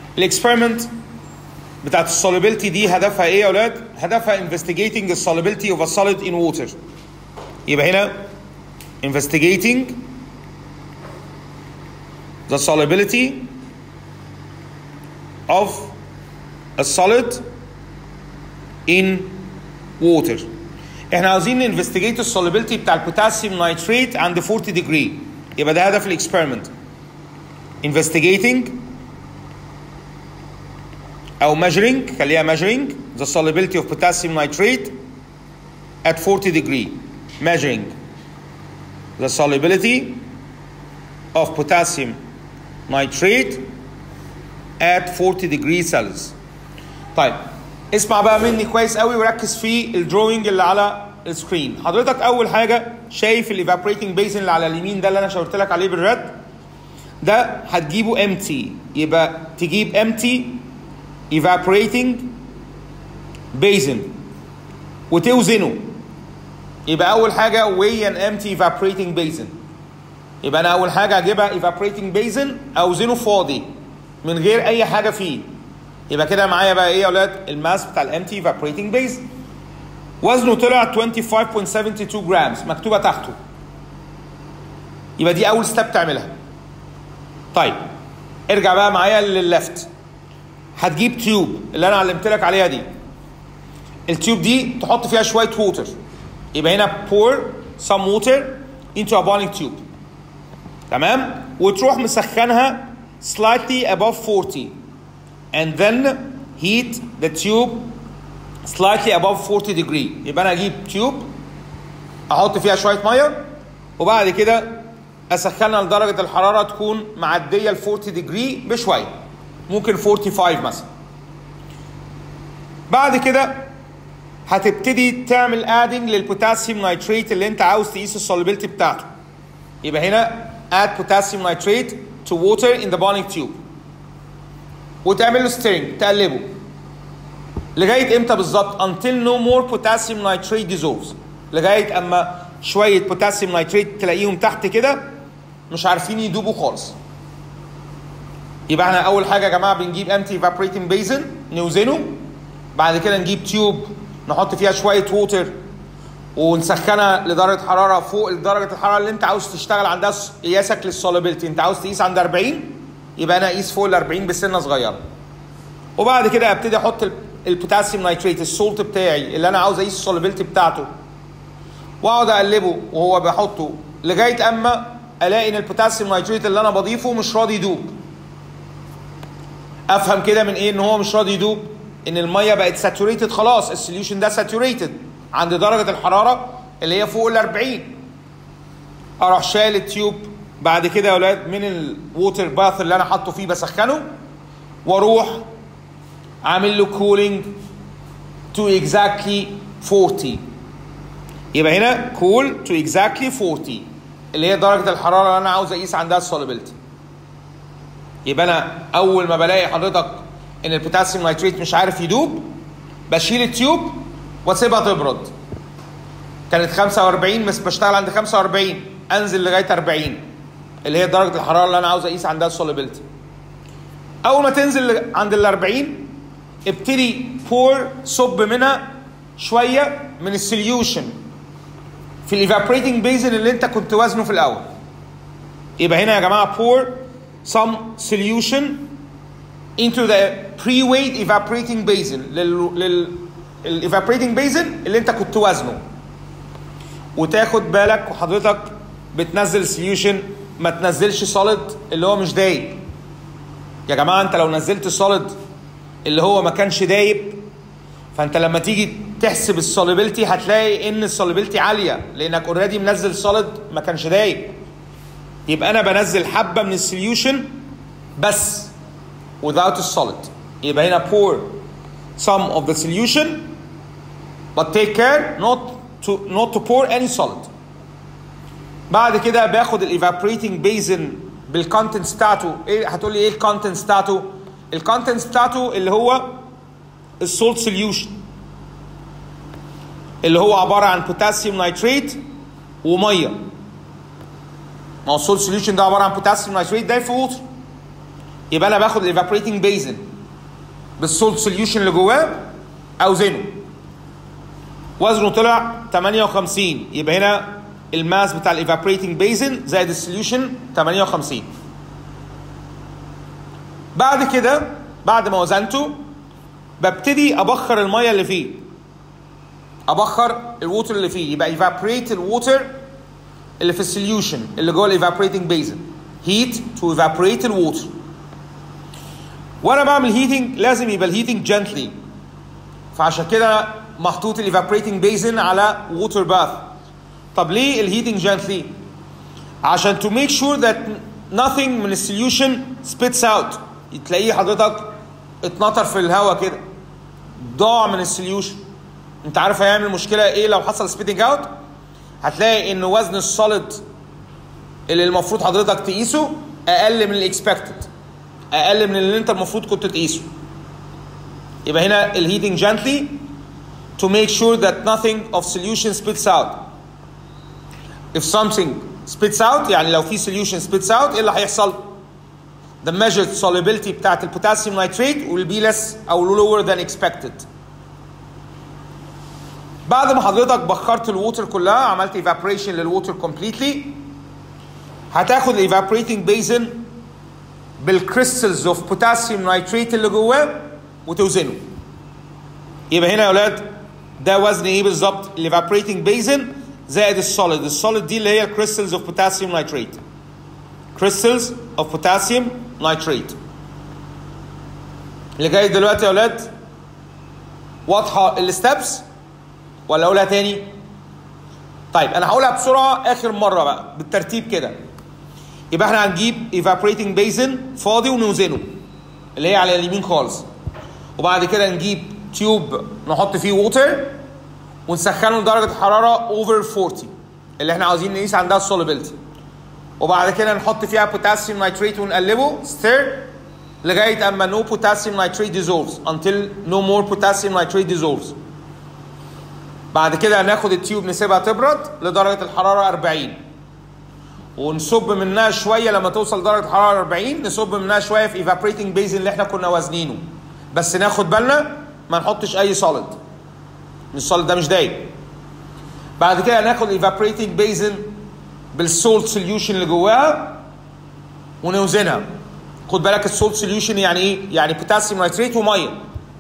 الاكسبيرمنت بتاعت السوليبيلتي دي هدفها ايه يا اولاد؟ هدفها investigating the solubility of a solid in water يبقى هنا investigating the solubility of a solid in water احنا عاوزين investigate السوليبيلتي بتاع البوتاسيوم نايتريت عند 40 degree يبقى ده هدف الاكسبيرمنت investigating او measuring خليها measuring the solubility of potassium nitrate at 40 degree measuring the solubility of potassium nitrate at 40 degree Celsius طيب اسمع بقى مني كويس قوي وركز في الدروينج اللي على السكرين حضرتك اول حاجه شايف الايفابريتنج بيزن اللي على اليمين ده اللي انا شاورت لك عليه بالرد ده هتجيبه امتي يبقى تجيب امتي evaporating basin وتوزنه يبقى اول حاجه weigh an empty evaporating basin يبقى انا اول حاجه اجيبها evaporating basin اوزنه فاضي من غير اي حاجه فيه يبقى كده معايا بقى ايه يا اولاد الماس بتاع الامتي evaporating basin وزنه طلع 25.72 جرامز مكتوبه تحته يبقى دي اول ستيب تعملها طيب ارجع بقى معايا للليفت هتجيب تيوب اللي انا علمت لك عليها دي التيوب دي تحط فيها شويه ووتر يبقى هنا pour some water into a boiling tube تمام وتروح مسخنها slightly above 40 and then heat the tube slightly above 40 degree يبقى انا اجيب تيوب احط فيها شويه ميه وبعد كده اسخنها لدرجه الحراره تكون معديه ل 40 degree بشويه ممكن 45 مثلا بعد كده هتبتدي تعمل ادنج للبوتاسيوم نايتريت اللي انت عاوز تقيس السوليبيلتي بتاعته يبقى هنا add potassium nitrate to water in the boiling tube وتعمل له ستيرنج تقلبه لغايه امتى بالظبط until no more potassium nitrate dissolves لغايه اما شويه بوتاسيوم نايتريت تلاقيهم تحت كده مش عارفين يدوبوا خالص يبقى احنا اول حاجه يا جماعه بنجيب امتي ايفابريتنج بيزن نوزنه بعد كده نجيب تيوب نحط فيها شويه ووتر ونسخنها لدرجه حراره فوق درجه الحراره اللي انت عاوز تشتغل عندها قياسك للسوليبيلتي انت عاوز تقيس عند 40 يبقى انا اقيس فوق ال 40 بسنه صغيره وبعد كده ابتدي احط البوتاسيوم نايتريت السولت بتاعي اللي انا عاوز اقيس السوليبيلتي بتاعته واقعد اقلبه وهو بحطه لغايه اما الاقي ان البوتاسيوم نايتريت اللي انا بضيفه مش راضي يدوب افهم كده من ايه ان هو مش راضي يدوب ان الميه بقت ساتوريتد خلاص السوليوشن ده ساتوريتد عند درجه الحراره اللي هي فوق ال 40 اروح شايل التيوب بعد كده يا اولاد من الووتر باث اللي انا حاطه فيه بسخنه واروح عامل له كولينج تو اكزاكتلي 40 يبقى هنا كول تو اكزاكتلي 40 اللي هي درجه الحراره اللي انا عاوز اقيس عندها السوليبيلتي يبقى انا اول ما بلاقي حضرتك ان البوتاسيوم نايتريت مش عارف يدوب بشيل التيوب واسيبها تبرد كانت 45 بس بشتغل عند 45 انزل لغايه 40 اللي هي درجه الحراره اللي انا عاوز اقيس عندها السوليبيلتي اول ما تنزل عند ال 40 ابتدي بور صب منها شويه من السوليوشن في الايفابريتنج بيزن اللي انت كنت وزنه في الاول يبقى هنا يا جماعه pour some solution into the pre-weight evaporating basin لل, لل الايفابريتنج بيزن اللي انت كنت وزنه وتاخد بالك وحضرتك بتنزل سوليوشن ما تنزلش سوليد اللي هو مش دايب يا جماعه انت لو نزلت سوليد اللي هو ما كانش دايب فانت لما تيجي تحسب السوليبيلتي هتلاقي ان السوليبيلتي عاليه لانك اوريدي منزل سوليد ما كانش دايب يبقى انا بنزل حبه من السوليوشن بس without a solid يبقى هنا pour some of the solution but take care not to not to pour any solid بعد كده باخد الايفابريتنج بيزن بالكونتنتس بتاعته ايه هتقول لي ايه الكونتنتس بتاعته الكونتنتس بتاعته اللي هو السولت سوليوشن اللي هو عباره عن بوتاسيوم نايتريت وميه ما هو السولت سوليوشن ده عباره عن بوتاسيوم نايتريت ده في ووتر يبقى انا باخد الايفابوريتنج بيزن بالسولت سوليوشن اللي جواه اوزنه وزنه طلع 58 يبقى هنا الماس بتاع الايفابوريتنج بيزن زائد السوليوشن 58 بعد كده بعد ما وزنته ببتدي ابخر الميه اللي فيه ابخر الووتر اللي فيه يبقى evaporate الووتر اللي في السوليوشن اللي جوه الايفابوريتنج بيزن heat to evaporate الووتر وانا بعمل هيتنج لازم يبقى الهيتنج جنتلي فعشان كده محطوط الايفابوريتنج بيزن على ووتر باث طب ليه الهيتنج جنتلي عشان to make sure that nothing من السوليوشن spits out تلاقيه حضرتك اتنطر في الهواء كده ضاع من السوليوشن انت عارف هيعمل مشكله ايه لو حصل سبيتنج اوت هتلاقي ان وزن السوليد اللي المفروض حضرتك تقيسه اقل من الاكسبكتد اقل من اللي انت المفروض كنت تقيسه يبقى هنا الهيتنج جنتلي to make sure that nothing of solution spits out if something spits out يعني لو في solution spits out ايه اللي هيحصل the measured solubility بتاعت البوتاسيوم نيتريت will be less او lower than expected بعد ما حضرتك بخرت الووتر كلها عملت evaporation للووتر completely هتاخد الايفابوريتنج بيزن بالكريستلز اوف بوتاسيوم نيتريت اللي جواه وتوزنه يبقى هنا يا اولاد ده وزن ايه بالظبط الايفابوريتنج بيزن زائد السوليد السوليد دي اللي هي الكريستلز اوف بوتاسيوم نيتريت كريستلز اوف بوتاسيوم نيتريت اللي جاي دلوقتي يا اولاد واضحه الستبس ولا اقولها تاني طيب انا هقولها بسرعه اخر مره بقى بالترتيب كده يبقى احنا هنجيب evaporating basin فاضي ونوزنه اللي هي على اليمين خالص وبعد كده نجيب تيوب نحط فيه ووتر ونسخنه لدرجه حراره اوفر 40 اللي احنا عاوزين نقيس عندها السوليبيلتي وبعد كده نحط فيها بوتاسيوم نيتريت ونقلبه ستير لغايه اما نو بوتاسيوم نيتريت ديزولفز until no more potassium nitrate dissolves بعد كده هناخد التيوب نسيبها تبرد لدرجه الحراره 40 ونصب منها شويه لما توصل درجه حراره 40 نصب منها شويه في evaporating basin اللي احنا كنا وازنينه بس ناخد بالنا ما نحطش اي سوليد السوليد ده مش دايب بعد كده ناخد evaporating basin بالسولت سوليوشن اللي جواها ونوزنها خد بالك السولت سوليوشن يعني ايه يعني بوتاسيوم نيتريت وميه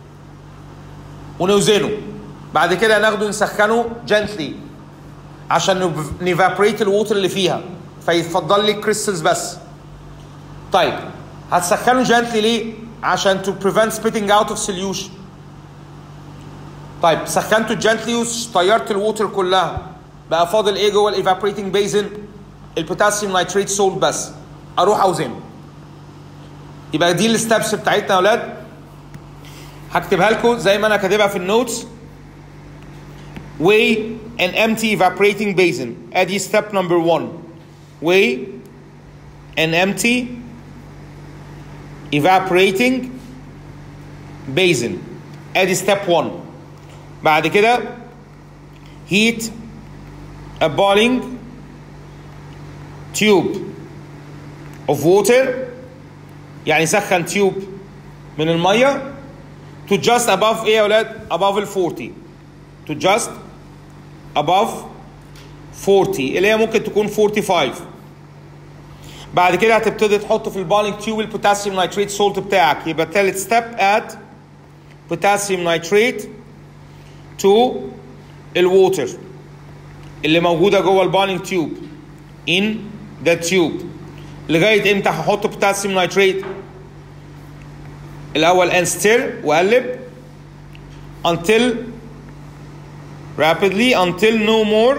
ونوزنه بعد كده ناخده نسخنه جنتلي عشان نيفابريت الووتر اللي فيها فيتفضل لي كريستلز بس طيب هتسخنه جنتلي ليه عشان to prevent spitting out of solution طيب سخنته جنتلي وطيرت الووتر كلها بقى فاضل ايه جوه الايفابريتنج بيزن البوتاسيوم نيتريت سولت بس اروح اوزنه يبقى دي الستبس بتاعتنا يا اولاد هكتبها لكم زي ما انا كاتبها في النوتس weigh an empty evaporating basin ادي step number one weigh an empty evaporating basin ادي step one بعد كده heat a boiling tube of water يعني سخن تيوب من الميه to just above ايه يا اولاد above ال 40 to just above 40 اللي هي ممكن تكون 45 بعد كده هتبتدي تحط في البالينج تيوب البوتاسيوم نيتريت سولت بتاعك يبقى تالت ستيب اد بوتاسيوم نيتريت تو الووتر اللي موجوده جوه البالينج تيوب in the tube لغايه امتى هحط بوتاسيوم نيتريت الاول and stir واقلب until rapidly until no more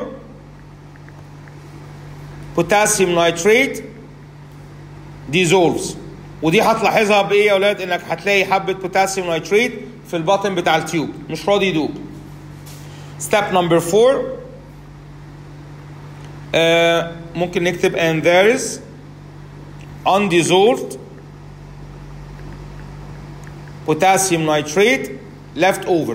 potassium nitrate dissolves ودي هتلاحظها بايه يا اولاد انك هتلاقي حبه بوتاسيوم نيتريت في البطن بتاع التيوب مش راضي يدوب step number 4 آه ممكن نكتب and there is undissolved potassium nitrate left over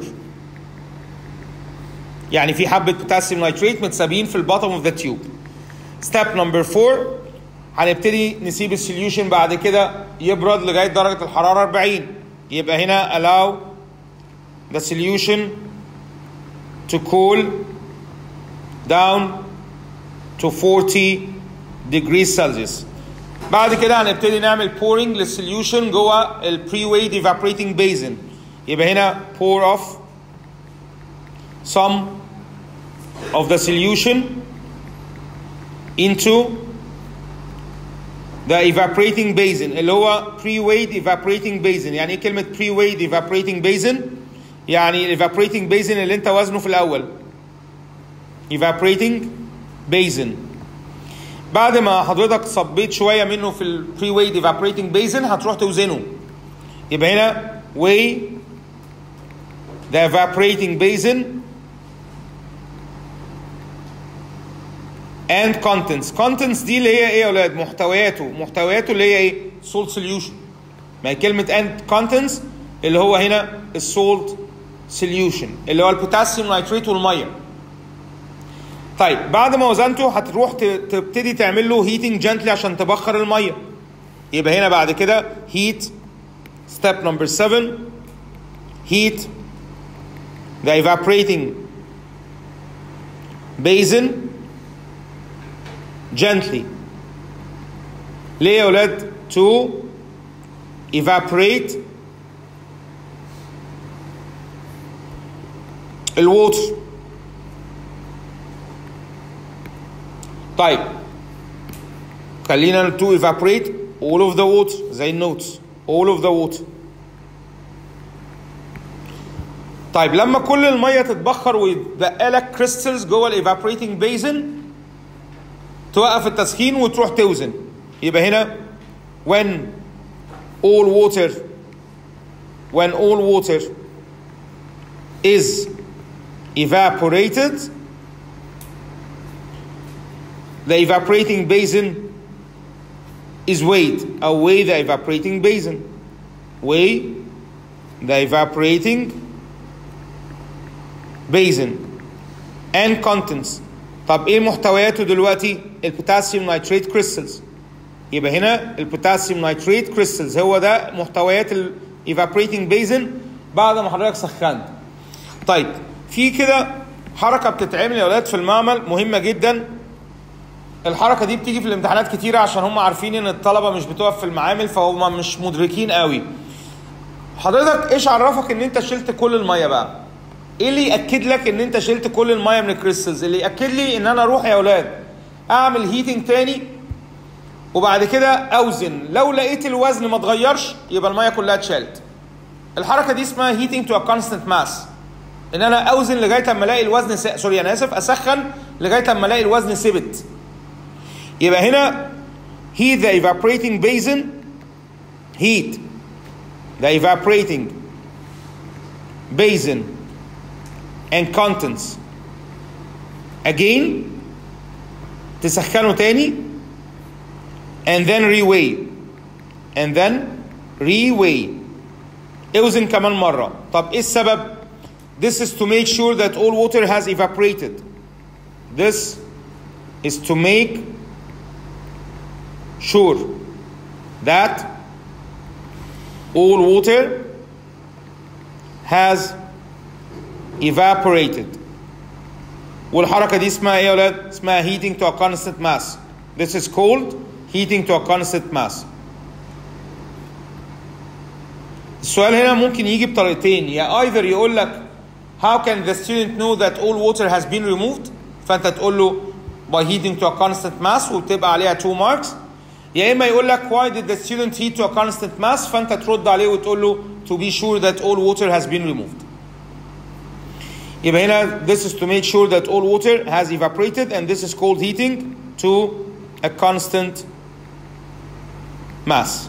يعني في حبة potassium nitrate متسابين في البottom of the tube step number 4 هنبتدي نسيب السوليوشن بعد كده يبرد لغايه درجه الحراره 40 يبقى هنا allow the solution to cool down to 40 degrees Celsius بعد كده هنبتدي نعمل pouring للسوليوشن جوه البري ويد evaporating basin يبقى هنا pour off some of the solution into the evaporating basin اللي هو pre-weighed evaporating basin يعني ايه كلمة pre-weighed evaporating basin يعني ال evaporating basin اللي انت وزنه في الأول evaporating basin بعد ما حضرتك صبيت شوية منه في ال pre-weighed evaporating basin هتروح توزنه يبقى هنا weigh the evaporating basin and contents contents دي اللي هي ايه يا اولاد محتوياته محتوياته اللي هي ايه salt solution ما هي كلمة and contents اللي هو هنا السولت solution اللي هو البوتاسيوم نيتريت والمية طيب بعد ما وزنته هتروح ت- تبتدي تعمل له heating gently عشان تبخر المية يبقى هنا بعد كده heat step number 7 heat the evaporating basin gently ليه يا ولاد to evaporate الووتر طيب خلينا to evaporate all of the water زي النوتس all of the water طيب لما كل الميه تتبخر ويتبقى لك كريستلز جوه الايفابريتنج بيزن توقف التسخين وتروح توزن يبقى هنا when all water when all water is evaporated the evaporating basin is weighed or weigh the evaporating basin weigh the evaporating basin and contents طب ايه محتوياته دلوقتي البوتاسيوم نيتريت كريستلز يبقى هنا البوتاسيوم نيتريت كريستلز هو ده محتويات الايفابريتنج بيزن بعد ما حضرتك سخنت طيب في كده حركه بتتعمل يا اولاد في المعمل مهمه جدا الحركه دي بتيجي في الامتحانات كتيره عشان هم عارفين ان الطلبه مش بتقف في المعامل فهم مش مدركين قوي حضرتك ايش عرفك ان انت شلت كل الميه بقى ايه اللي ياكد لك ان انت شلت كل الميه من الكريستلز اللي ياكد لي ان انا اروح يا اولاد اعمل هيتنج تاني وبعد كده اوزن لو لقيت الوزن ما اتغيرش يبقى الميه كلها اتشالت الحركه دي اسمها هيتنج تو ا كونستنت ماس ان انا اوزن لغايه اما الاقي الوزن س... سوري انا اسف اسخن لغايه اما الاقي الوزن ثبت يبقى هنا heat the evaporating basin heat the evaporating basin and contents again تسخنه تاني and then reweigh and then reweigh اوزن كمان مرة طب ايه السبب this is to make sure that all water has evaporated this is to make sure that all water has evaporated والحركة دي اسمها ايه يا ولاد؟ اسمها heating to a constant mass. This is called heating to a constant mass. السؤال هنا ممكن يجي بطريقتين يا either يقول لك how can the student know that all water has been removed فانت تقول له by heating to a constant mass وبتبقى عليها 2 marks يا اما يقول لك why did the student heat to a constant mass فانت ترد عليه وتقول له to be sure that all water has been removed يبقى هنا this is to make sure that all water has evaporated and this is called heating to a constant mass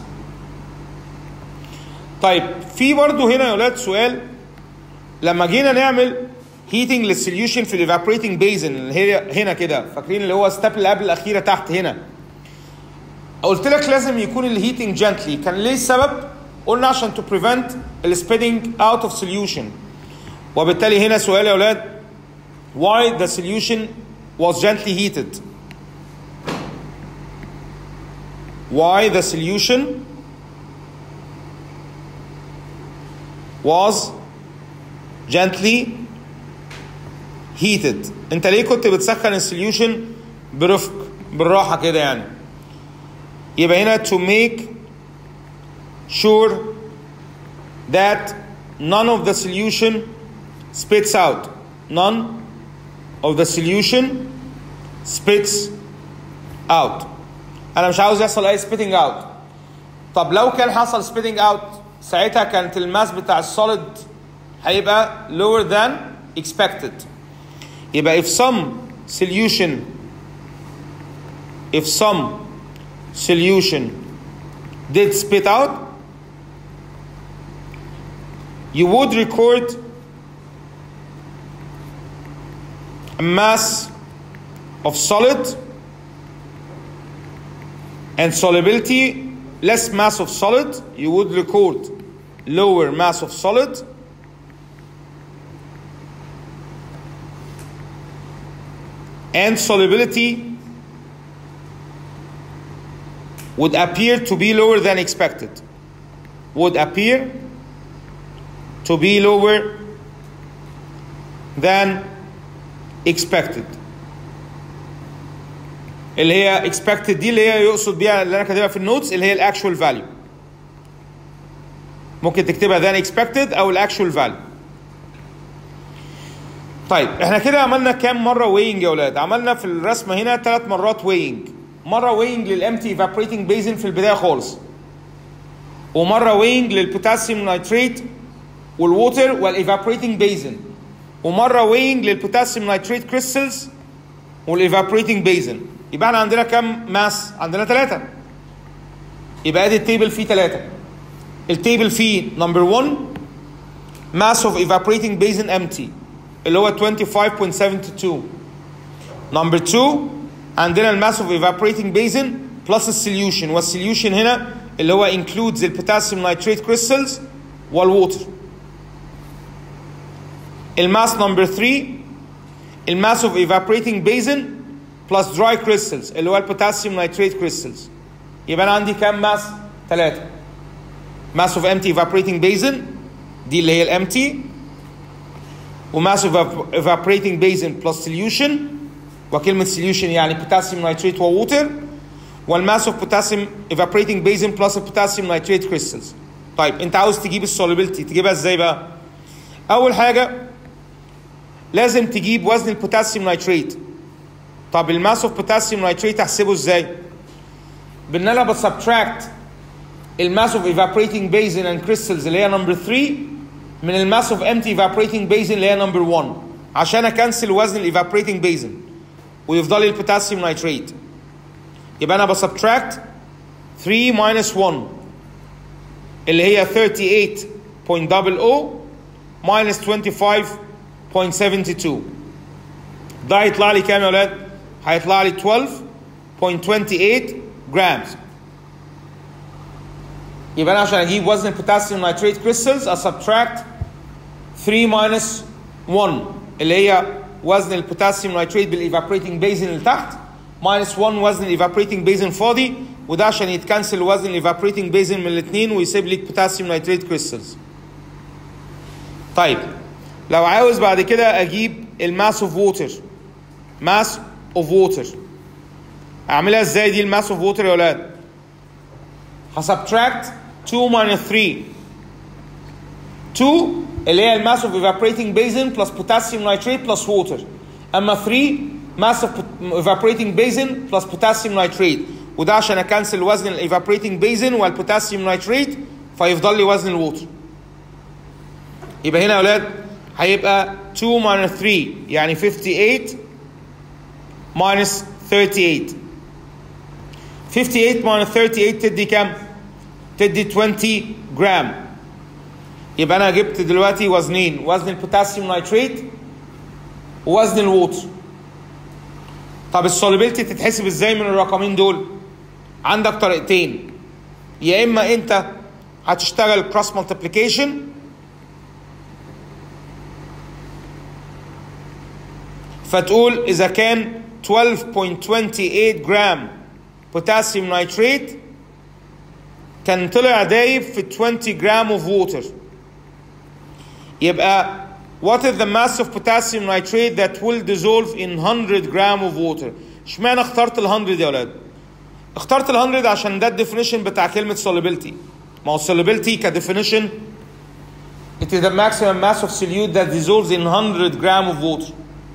طيب في برضه هنا يا ولاد سؤال لما جينا نعمل هيتنج للسوليوشن في الايفابريتنج بيزن اللي هي هنا كده فاكرين اللي هو الستيب اللي قبل الاخيره تحت هنا قلت لك لازم يكون الهيتنج جنتلي كان ليه السبب قلنا عشان to prevent السبيدنج out of solution وبالتالي هنا سؤال يا اولاد why the solution was gently heated why the solution was gently heated انت ليه كنت بتسخن السوليوشن برفق بالراحه كده يعني يبقى هنا to make sure that none of the solution spits out none of the solution spits out انا مش عاوز يحصل اي spitting out طب لو كان حصل spitting out ساعتها كانت الماس بتاع السوليد هيبقى lower than expected يبقى if some solution if some solution did spit out you would record a mass of solid and solubility less mass of solid you would record lower mass of solid and solubility would appear to be lower than expected would appear to be lower than expected اللي هي expected دي اللي هي يقصد بيها اللي انا كاتبها في النوتس اللي هي الاكشوال فاليو ممكن تكتبها than expected او الاكشوال فاليو طيب احنا كده عملنا كام مره وينج يا اولاد عملنا في الرسمه هنا ثلاث مرات وينج مره وينج للامتي evaporating بيزن في البدايه خالص ومره وينج للبوتاسيوم نايتريت والووتر والايفابريتنج بيزن ومره وينج للبوتاسيوم نايتريت كريستلز والايفابريتنج بيزن يبقى احنا عندنا كام ماس عندنا ثلاثه يبقى ادي التيبل فيه ثلاثه التيبل فيه نمبر 1 mass of evaporating basin empty اللي هو 25.72 نمبر 2 عندنا الماس اوف evaporating basin بلس السوليوشن والسوليوشن هنا اللي هو includes البوتاسيوم نايتريت كريستلز والووتر الماس نمبر 3 الماس اوف evaporating basin بلس dry crystals اللي هو البوتاسيوم نايتريت كريستلز يبقى انا عندي كام ماس؟ ثلاثة mass of empty evaporating basin دي اللي هي الامتي وماس اوف evaporating basin plus solution وكلمة solution يعني potassium nitrate وووتر والماس اوف potassium evaporating basin plus potassium nitrate crystals طيب انت عاوز تجيب السوليبيلتي تجيبها ازاي بقى؟ أول حاجة لازم تجيب وزن البوتاسيوم نايتريت طب الماس اوف بوتاسيوم نايتريت احسبه ازاي؟ بان انا بسبتراكت الماس اوف evaporating basin and crystals اللي هي نمبر 3 من الماس اوف empty evaporating basin اللي هي نمبر 1 عشان اكنسل وزن الايفابريتنج بيزن ويفضل لي البوتاسيوم نايتريت يبقى انا بسبتراكت 3 minus 1 اللي هي 38.00 minus 25.72 ده هيطلع لي كام يا ولاد؟ هيطلع لي 12.28 جرامز يبقى انا عشان اجيب وزن البوتاسيوم نايتريت كريستلز اسبتراكت 3 ماينس 1 اللي هي وزن البوتاسيوم نايتريت بالايفابريتنج بيزن اللي تحت ماينس 1 وزن الايفابريتنج بيزن فاضي وده عشان يتكنسل وزن الايفابريتنج بيزن من الاثنين ويسيب لك بوتاسيوم نايتريت كريستلز طيب لو عاوز بعد كده اجيب الماس اوف ووتر ماس اوف ووتر اعملها ازاي دي الماس اوف ووتر يا ولاد هسبتراكت 2 minus 3 2 اللي هي الماس اوف evaporating basin plus potassium nitrate plus water اما 3 mass of evaporating basin plus potassium nitrate وده عشان اكنسل وزن الايفابريتنج بيزن والبوتاسيوم نايتريت فيفضل لي وزن الووتر يبقى هنا يا اولاد هيبقى 2 minus 3 يعني 58 minus 38 58 minus 38 تدي كام؟ تدي 20 جرام يبقى انا جبت دلوقتي وزنين وزن البوتاسيوم نايتريت ووزن الووتر طب السوليبيلتي تتحسب ازاي من الرقمين دول عندك طريقتين يا اما انت هتشتغل كروس مالتيبليكيشن فتقول اذا كان 12.28 جرام بوتاسيوم نايتريت كان طلع دايب في 20 جرام اوف ووتر يبقى what is the mass of potassium nitrate that will dissolve in 100 gram of water اشمعنى اخترت ال 100 يا ولاد اخترت ال 100 عشان ده الديفينيشن بتاع كلمه solubility ما هو solubility كديفينيشن it is the maximum mass of solute that dissolves in 100 gram of water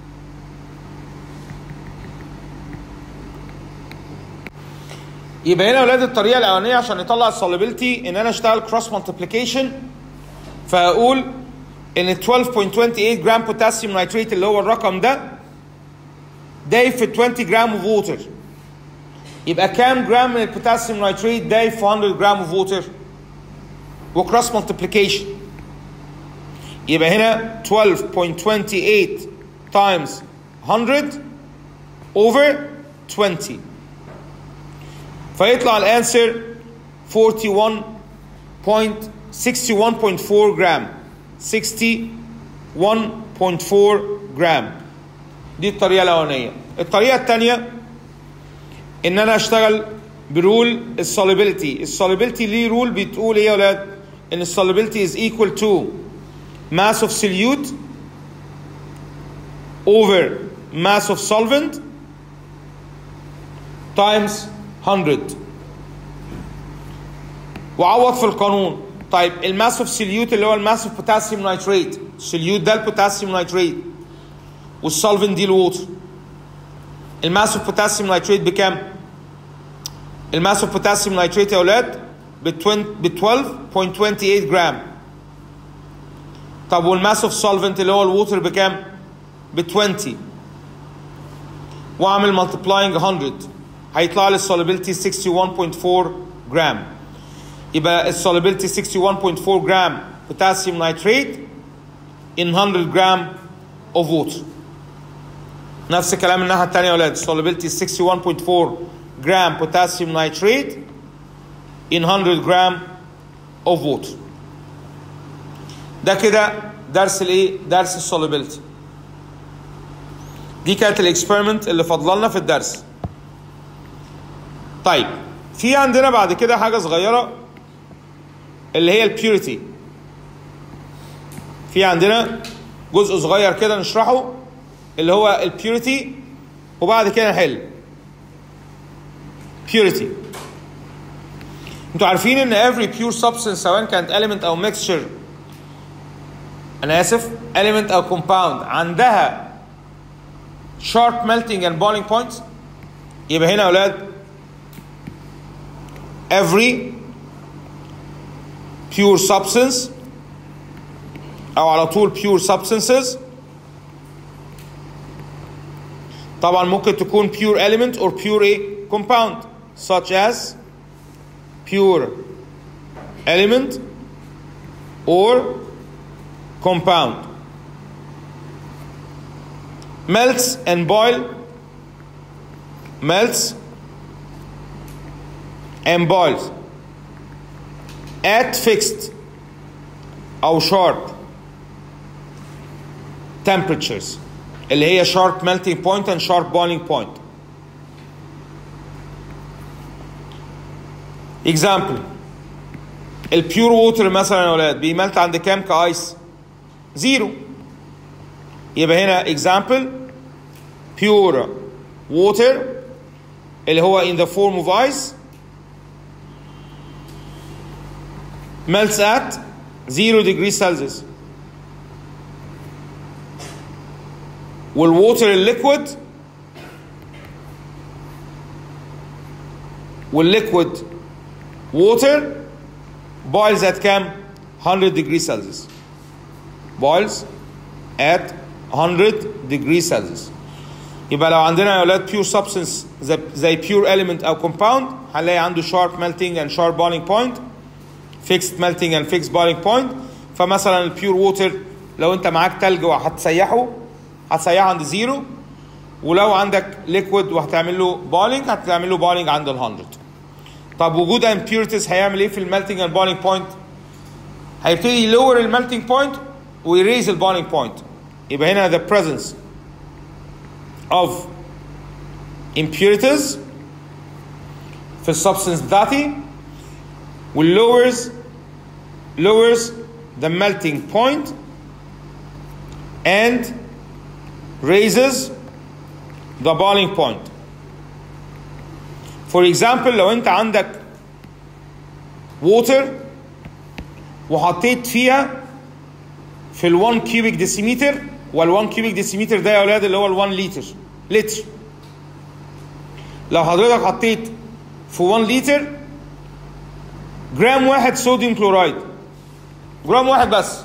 يبقى هنا يا ولاد الطريقه الاولانيه عشان نطلع السوليبيلتي ان انا اشتغل كروس مالتيبليكيشن فاقول ان 12.28 جرام بوتاسيوم نيتريت اللي هو الرقم ده دايب في 20 جرام اوف ووتر يبقى كام جرام من البوتاسيوم نيتريت دايب في 100 جرام اوف ووتر وكروس مالتيبليكيشن يبقى هنا 12.28 times 100 over 20 فيطلع الانسر 41.61.4 جرام 61.4 جرام دي الطريقة الأولانية الطريقة الثانية إن أنا أشتغل برول السوليبيليتي السوليبيليتي ليه رول بتقول إيه يا ولاد؟ إن السوليبيليتي is equal to mass of solute over mass of solvent times 100 وعوض في القانون طيب الماس اوف سيليوت اللي هو الماس اوف بوتاسيوم نايتريت السيليوت ده البوتاسيوم نايتريت والسولفنت دي الووتر الماس اوف بوتاسيوم نايتريت بكام؟ الماس اوف بوتاسيوم نايتريت يا اولاد ب 12.28 جرام طب والماس اوف سولفنت اللي هو الووتر بكام؟ ب 20 واعمل ملتبلاينج 100 هيطلع لي السوليبيلتي 61.4 جرام يبقى السوليبيلتي 61.4 جرام بوتاسيوم نيتريت in 100 جرام of water نفس الكلام الناحيه الثانيه يا ولاد solubility 61.4 جرام بوتاسيوم نيتريت in 100 جرام of water ده كده درس الايه درس السوليبيلتي دي كانت الاكسبيرمنت اللي فاضله لنا في الدرس طيب في عندنا بعد كده حاجه صغيره اللي هي البيوريتي في عندنا جزء صغير كده نشرحه اللي هو البيوريتي وبعد كده نحل purity انتوا عارفين ان every pure substance سواء كانت element او mixture انا اسف element او compound عندها sharp melting and boiling points يبقى هنا يا اولاد every pure substance او على طول pure substances طبعا ممكن تكون pure element or pure ايه compound such as pure element or compound melts and boil melts and boils at fixed أو sharp temperatures اللي هي sharp melting point and sharp boiling point example البيور ووتر مثلا يا ولاد بيملت عند كام كايس زيرو يبقى هنا example pure water اللي هو in the form of ice melts at 0 degrees Celsius والووتر الليكويد والليكويد ووتر boils at كام 100 degrees Celsius boils at 100 degrees Celsius يبقى لو عندنا يا اولاد pure substance زي, زي pure element او compound هنلاقي عنده sharp melting and sharp boiling point fixed melting and fixed boiling point فمثلا البيور ووتر لو انت معاك تلج وهتسيحه هتسيحه عند زيرو ولو عندك ليكويد وهتعمل له بولينج هتعمل له بولينج عند ال 100 طب وجود impurities هيعمل ايه في الميلتنج اند بولينج بوينت هيبتدي يلور الميلتنج بوينت ويريز البولينج بوينت يبقى هنا the presence of impurities في السبستنس بتاعتي will lowers lowers the melting point and raises the boiling point. For example لو انت عندك water وحطيت فيها في ال 1 cubic decimeter وال 1 cubic decimeter ده يا اولاد اللي هو ال 1 لتر لتر لو حضرتك حطيت في 1 لتر جرام واحد صوديوم كلورايد جرام واحد بس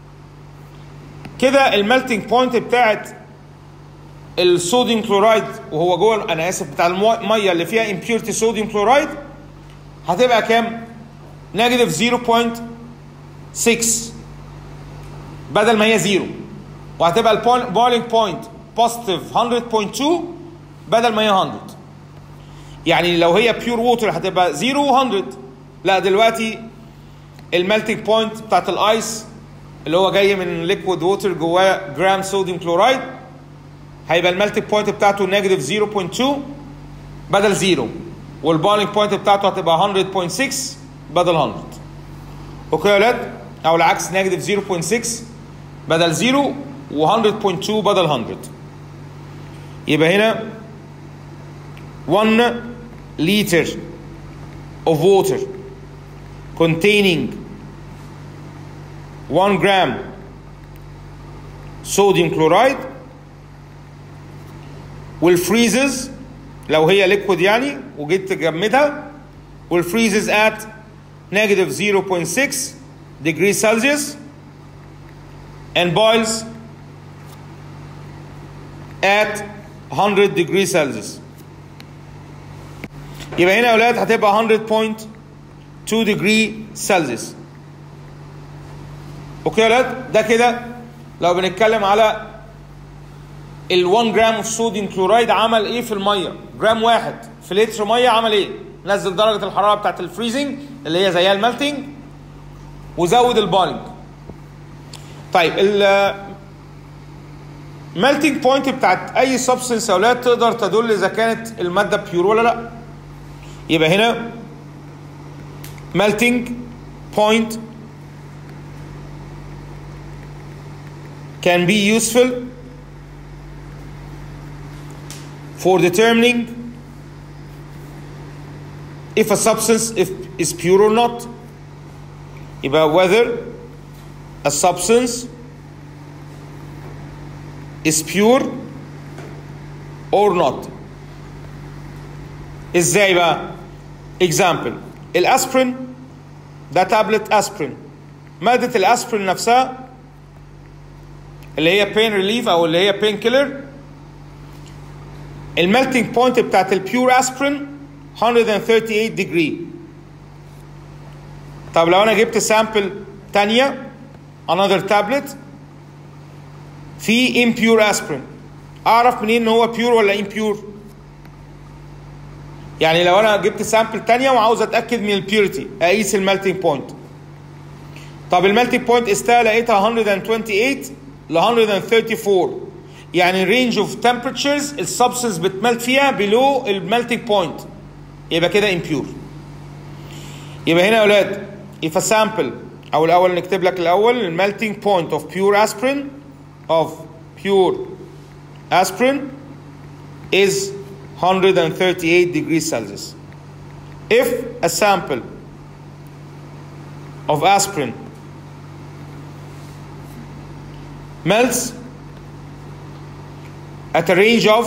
كده الملتنج بوينت بتاعت الصوديوم كلورايد وهو جوه انا اسف بتاع الميه اللي فيها امبيورتي صوديوم كلورايد هتبقى كام؟ نيجاتيف 0.6 بدل ما هي زيرو وهتبقى البويلنج بوينت بوزيتيف 100.2 بدل ما هي 100 يعني لو هي بيور ووتر هتبقى 0 و100 لا دلوقتي الملتنج بوينت بتاعت الايس اللي هو جاي من ليكويد ووتر جواه جرام صوديوم كلورايد هيبقى الملتنج بوينت بتاعته نيجاتيف 0.2 بدل 0 والبويلنج بوينت بتاعته هتبقى 100.6 بدل 100 اوكي يا ولاد او العكس نيجاتيف 0.6 بدل 0 و100.2 بدل 100 يبقى هنا 1 liter of water containing 1 gram sodium chloride will freezes لو هي liquid يعني وجيت تجمدها will freezes at negative 0.6 degrees Celsius and boils at 100 degrees Celsius يبقى هنا يا اولاد هتبقى 100.2 degree Celsius اوكي يا اولاد ده كده لو بنتكلم على ال 1 جرام اوف صوديوم كلورايد عمل ايه في الميه جرام واحد في لتر ميه عمل ايه نزل درجه الحراره بتاعت الفريزنج اللي هي زيها الملتنج وزود البالنج طيب ال ميلتنج بوينت بتاعت اي سبستنس يا اولاد تقدر تدل اذا كانت الماده بيور ولا لا يبقى هنا melting point can be useful for determining if a substance if, is pure or not يبقى whether a substance is pure or not ازاي بقى example الاسبرين ده تابلت اسبرين مادة الاسبرين نفسها اللي هي pain relief او اللي هي pain killer الميلتنج بوينت بتاعت البيور اسبرين 138 degree طب لو انا جبت سامبل تانية another tablet في impure aspirin اعرف منين ان هو pure ولا impure يعني لو انا جبت سامبل تانية وعاوز اتاكد من البيورتي اقيس الميلتنج بوينت طب الميلتنج بوينت استها لقيتها 128 ل 134 يعني رينج اوف temperatures السبستنس بتملت فيها below الميلتنج بوينت يبقى كده impure يبقى هنا يا اولاد if a sample او الاول نكتب لك الاول الميلتنج بوينت of pure aspirin of pure aspirin is 138 degrees Celsius. If a sample of aspirin melts at a range of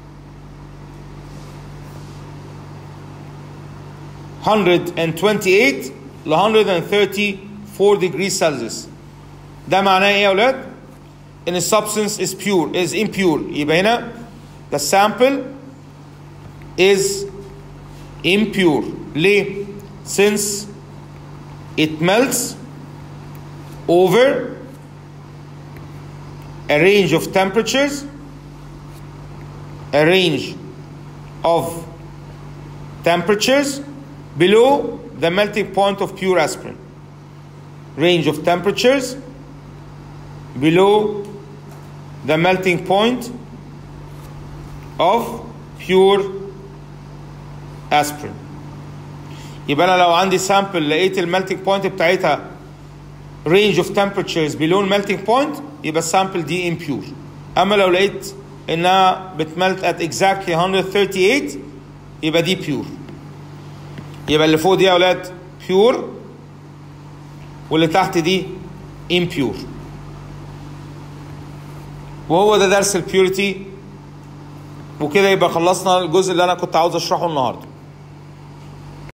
128 ل 134 degrees Celsius ده معناه ايه يا اولاد؟ ان the substance is pure is impure يبقى هنا the sample is impure ليه؟ since it melts over a range of temperatures a range of temperatures below the melting point of pure aspirin range of temperatures below the melting point of pure aspirin يبقى انا لو عندي سامبل لقيت الميلتنج بوينت بتاعتها range of temperatures below الميلتنج بوينت يبقى السامبل دي impure اما لو لقيت انها بتملت at exactly 138 يبقى دي pure يبقى اللي فوق دي يا اولاد pure واللي تحت دي impure وهو ده درس البيوريتي وكده يبقى خلصنا الجزء اللي انا كنت عاوز اشرحه النهارده